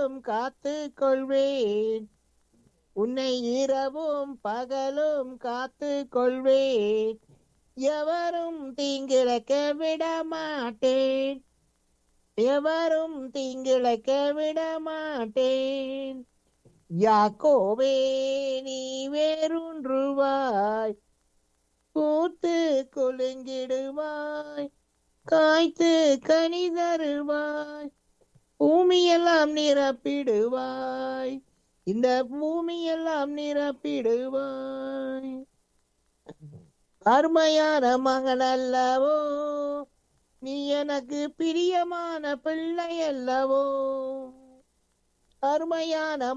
பகலும் காத்து கொள்வேன் உன்னை இரவும் பகலும் காத்து கொள்வேன் எவரும் தீங்கிழைக்க விட மாட்டேன் எவரும் தீங்கிழைக்க விட மாட்டேன் யாக்கோவே நீ வேரூன்றுவாய் பூத்து குலுங்கிடுவாய் காய்த்து கனி தருவாய் பூமியெல்லாம் நிரப்பிடுவாய் இந்த பூமியெல்லாம் நிரப்பிடுவாய் அருமையான மகன் அல்லவோ நீ எனக்கு பிரியமான பிள்ளை அல்லவோ அருமையான